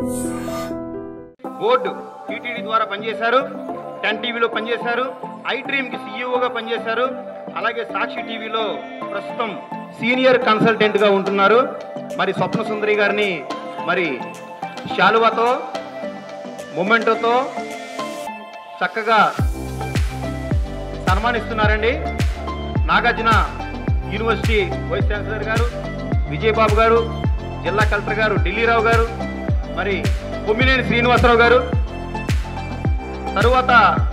board TTD ద్వారా పనిచేశారు ten టీవీలో పనిచేశారు ఐ డ్రీమ్కి సీఈఓగా పనిచేశారు అలాగే సాక్షి టీవీలో ప్రస్తుతం సీనియర్ కన్సల్టెంట్గా ఉంటున్నారు మరి స్వప్న సుందరి గారిని మరి శాలువాతో మొమెంటోతో చక్కగా సన్మానిస్తున్నారండి Nagarjuna university vice chancellor garu Vijayababu గారు జిల్లా కలెక్టర్ గారు ఢిల్లీరావు గారు మరి కొమ్మినేని శ్రీనివాసరావు గారు తరువాత